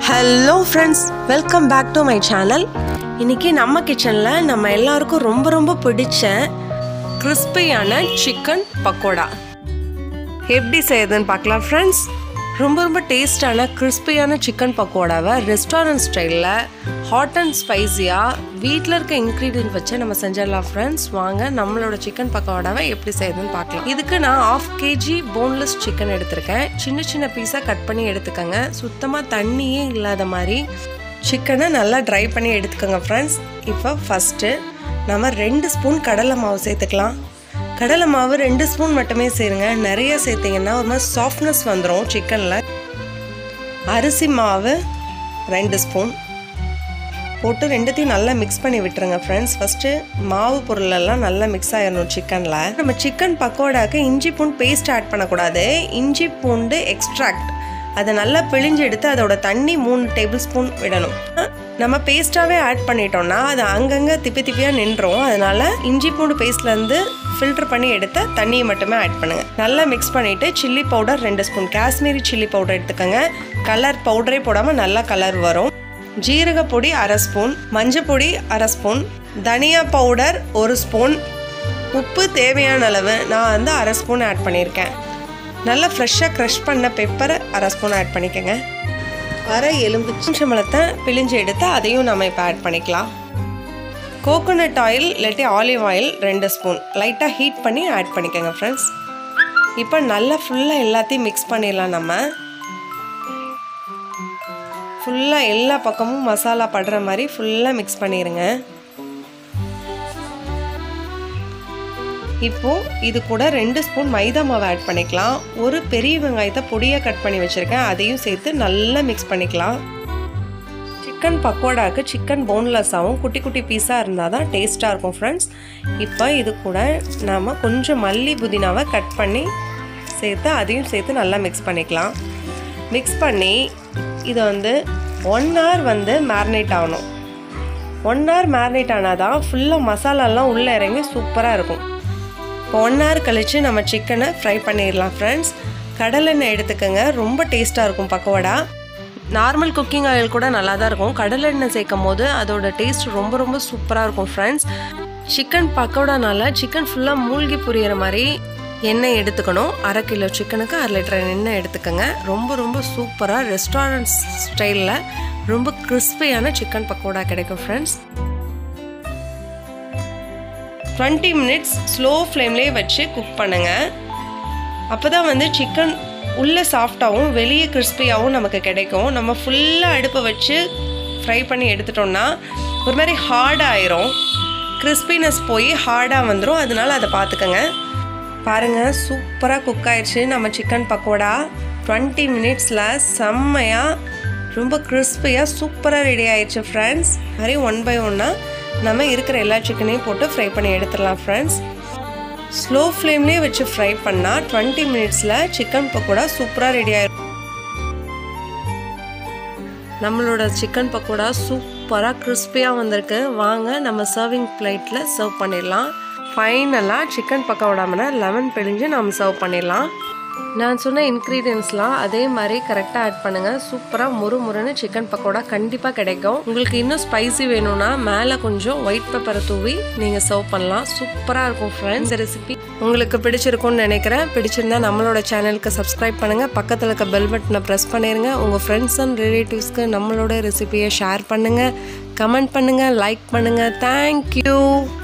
hello friends welcome back to my channel இன்னைக்கு நம்ம கிச்சனில் நம்ம எல்லாருக்கும் ரொம்ப ரொம்ப பிடிச்ச கிறிஸ்பியான சிக்கன் பக்கோடா எப்படி செய்யுதுன்னு பார்க்கலாம் ஃப்ரெண்ட்ஸ் ரொம்ப ரொம்ப டேஸ்டான கிறிஸ்பியான சிக்கன் பக்கோடாவை ரெஸ்டாரண்ட் ஸ்டைலில் ஹாட் அண்ட் ஸ்பைஸியாக வீட்டில் இருக்க இன்க்ரீடியன்ட் வச்சு நம்ம செஞ்சிடலாம் ஃப்ரெண்ட்ஸ் வாங்க நம்மளோட சிக்கன் பக்கோடாவை எப்படி செய்யுதுன்னு பார்க்கலாம் இதுக்கு நான் ஆஃப் கேஜி போன்லெஸ் சிக்கன் எடுத்திருக்கேன் சின்ன சின்ன பீஸாக கட் பண்ணி எடுத்துக்கோங்க சுத்தமாக தண்ணியே இல்லாத மாதிரி சிக்கனை நல்லா ட்ரை பண்ணி எடுத்துக்கோங்க ஃப்ரெண்ட்ஸ் இப்போ ஃபஸ்ட்டு நம்ம ரெண்டு ஸ்பூன் கடலை மாவு சேர்த்துக்கலாம் கடலை மாவு ரெண்டு ஸ்பூன் மட்டுமே சேருங்க நிறைய சேர்த்திங்கன்னா ஒரு மாதிரி சாஃப்ட்னஸ் வந்துடும் சிக்கனில் அரிசி மாவு ரெண்டு ஸ்பூன் போட்டு ரெண்டுத்தையும் நல்லா மிக்ஸ் பண்ணி விட்டுருங்க ஃப்ரெண்ட்ஸ் ஃபஸ்ட்டு மாவு பொருளெல்லாம் நல்லா மிக்ஸ் ஆகிடணும் சிக்கனில் நம்ம சிக்கன் பக்கோடாக்கு இஞ்சி பூண்டு பேஸ்ட் ஆட் பண்ணக்கூடாது இஞ்சி பூண்டு எக்ஸ்ட்ராக்ட் அதை நல்லா பிழிஞ்சு எடுத்து அதோட தண்ணி மூணு டேபிள் ஸ்பூன் விடணும் நம்ம பேஸ்ட்டாகவே ஆட் பண்ணிட்டோம்னா அது அங்கங்கே திப்பி திப்பியாக நின்றோம் அதனால இஞ்சி பூண்டு பேஸ்ட்லேருந்து ஃபில்டர் பண்ணி எடுத்த தண்ணியை மட்டுமே ஆட் பண்ணுங்கள் நல்லா மிக்ஸ் பண்ணிவிட்டு சில்லி பவுடர் ரெண்டு ஸ்பூன் காஷ்மீரி சில்லி பவுடர் எடுத்துக்கோங்க கலர் பவுடரே போடாமல் நல்லா கலர் வரும் ஜீரக பொடி அரை ஸ்பூன் மஞ்சள் பொடி அரை ஸ்பூன் தனியா பவுடர் ஒரு ஸ்பூன் உப்பு தேவையான அளவு நான் வந்து அரை ஸ்பூன் ஆட் பண்ணியிருக்கேன் நல்லா ஃப்ரெஷ்ஷாக க்ரஷ் பண்ண பெப்பரை அரை ஸ்பூன் ஆட் பண்ணிக்கோங்க அரை எலும்பு மலத்தை பிழிஞ்சு எடுத்து அதையும் நம்ம இப்போ ஆட் பண்ணிக்கலாம் கோகோனட் ஆயில் இல்லாட்டி ஆலிவ் ஆயில் ரெண்டு ஸ்பூன் லைட்டாக ஹீட் பண்ணி ஆட் பண்ணிக்கோங்க ஃப்ரெண்ட்ஸ் இப்போ நல்லா ஃபுல்லாக எல்லாத்தையும் மிக்ஸ் பண்ணிடலாம் நம்ம ஃபுல்லாக எல்லா பக்கமும் மசாலா படுற மாதிரி ஃபுல்லாக மிக்ஸ் பண்ணிடுங்க இப்போது இது கூட ரெண்டு ஸ்பூன் மைதா மாவு ஆட் பண்ணிக்கலாம் ஒரு பெரிய வெங்காயத்தை பொடியாக கட் பண்ணி வச்சுருக்கேன் அதையும் சேர்த்து நல்லா மிக்ஸ் பண்ணிக்கலாம் சிக்கன் பக்கோடாவுக்கு சிக்கன் போன்லெஸ்ஸாகவும் குட்டி குட்டி பீஸாக இருந்தால் தான் டேஸ்ட்டாக இருக்கும் ஃப்ரெண்ட்ஸ் இப்போ இது கூட நாம் கொஞ்சம் மல்லி புதினாவை கட் பண்ணி சேர்த்து அதையும் சேர்த்து நல்லா மிக்ஸ் பண்ணிக்கலாம் மிக்ஸ் பண்ணி இதை வந்து ஒன் ஹவர் வந்து மேரினேட் ஆகணும் ஒன் ஹவர் மேரினேட் ஆனால் தான் ஃபுல்லாக மசாலாலாம் உள்ளே இறங்கி சூப்பராக இருக்கும் இப்போ ஒன் ஹவர் கழித்து நம்ம சிக்கனை ஃப்ரை பண்ணிடலாம் ஃப்ரெண்ட்ஸ் கடலெண்ணெய் எடுத்துக்கோங்க ரொம்ப டேஸ்ட்டாக இருக்கும் பக்கோடா நார்மல் குக்கிங் ஆயில் கூட நல்லா தான் இருக்கும் கடலெண்ணெய் சேர்க்கும் போது அதோட டேஸ்ட் ரொம்ப ரொம்ப சூப்பராக இருக்கும் ஃப்ரெண்ட்ஸ் சிக்கன் பக்கோடானால சிக்கன் ஃபுல்லாக மூழ்கி புரியிற மாதிரி எண்ணெய் எடுத்துக்கணும் அரை கிலோ சிக்கனுக்கு அரை லிட்டர் எண்ணெய் எடுத்துக்கோங்க ரொம்ப ரொம்ப சூப்பராக ரெஸ்டாரண்ட் ஸ்டைலில் ரொம்ப கிறிஸ்பியான சிக்கன் பக்கோடா கிடைக்கும் ஃப்ரெண்ட்ஸ் டுவெண்ட்டி மினிட்ஸ் ஸ்லோ ஃப்ளேம்லேயே வச்சு குக் பண்ணுங்கள் அப்போ தான் வந்து சிக்கன் உள்ளே சாஃப்டாகவும் வெளியே கிறிஸ்பியாகவும் நமக்கு கிடைக்கும் நம்ம ஃபுல்லாக அடுப்பை வச்சு ஃப்ரை பண்ணி எடுத்துட்டோம்னா ஒரு மாதிரி ஹார்டாக ஆயிரும் கிறிஸ்பினஸ் போய் ஹார்டாக வந்துடும் அதனால அதை பார்த்துக்கோங்க பாருங்கள் சூப்பராக குக் ஆயிடுச்சு நம்ம சிக்கன் பக்கோடா டுவெண்ட்டி மினிட்ஸில் செம்மையாக ரொம்ப கிறிஸ்பியாக சூப்பராக ரெடி ஆயிடுச்சு ஃப்ரெண்ட்ஸ் மாதிரி ஒன் பை ஒன்னாக நம்ம இருக்கிற எல்லா சிக்கனையும் போட்டு ஃப்ரை பண்ணி எடுத்துடலாம் ஃப்ரெண்ட்ஸ் ஸ்லோ ஃப்ளேம்லேயே வச்சு ஃப்ரை பண்ணால் டுவெண்ட்டி மினிட்ஸில் சிக்கன் பக்கோடா சூப்பராக ரெடி ஆயிடும் நம்மளோட சிக்கன் பக்கோடா சூப்பராக கிறிஸ்பியாக வந்திருக்கு வாங்க நம்ம சர்விங் பிளேட்டில் சர்வ் பண்ணிடலாம் ஃபைனலாக சிக்கன் பக்கோடாமனை லெமன் பிழிஞ்சு நம்ம சர்வ் பண்ணிடலாம் நான் சொன்ன இன்க்ரீடியன்ஸ்லாம் அதே மாதிரி கரெக்டாக ஆட் பண்ணுங்கள் சூப்பராக முறு முறுன்னு சிக்கன் பக்கோடா கண்டிப்பாக கிடைக்கும் உங்களுக்கு இன்னும் ஸ்பைசி வேணும்னா மேலே கொஞ்சம் ஒயிட் பெப்பரை தூவி நீங்கள் சர்வ் பண்ணலாம் சூப்பராக இருக்கும் ஃப்ரெண்ட்ஸ் இந்த ரெசிபி உங்களுக்கு பிடிச்சிருக்கும்னு நினைக்கிறேன் பிடிச்சிருந்தா நம்மளோட சேனலுக்கு சப்ஸ்கிரைப் பண்ணுங்கள் பக்கத்தில் இருக்க பெல் பட்டனை ப்ரெஸ் பண்ணிடுங்க உங்கள் ஃப்ரெண்ட்ஸ் அண்ட் ரிலேட்டிவ்ஸ்க்கு நம்மளோட ரெசிபியை ஷேர் பண்ணுங்கள் கமெண்ட் பண்ணுங்கள் லைக் பண்ணுங்கள் தேங்க்யூ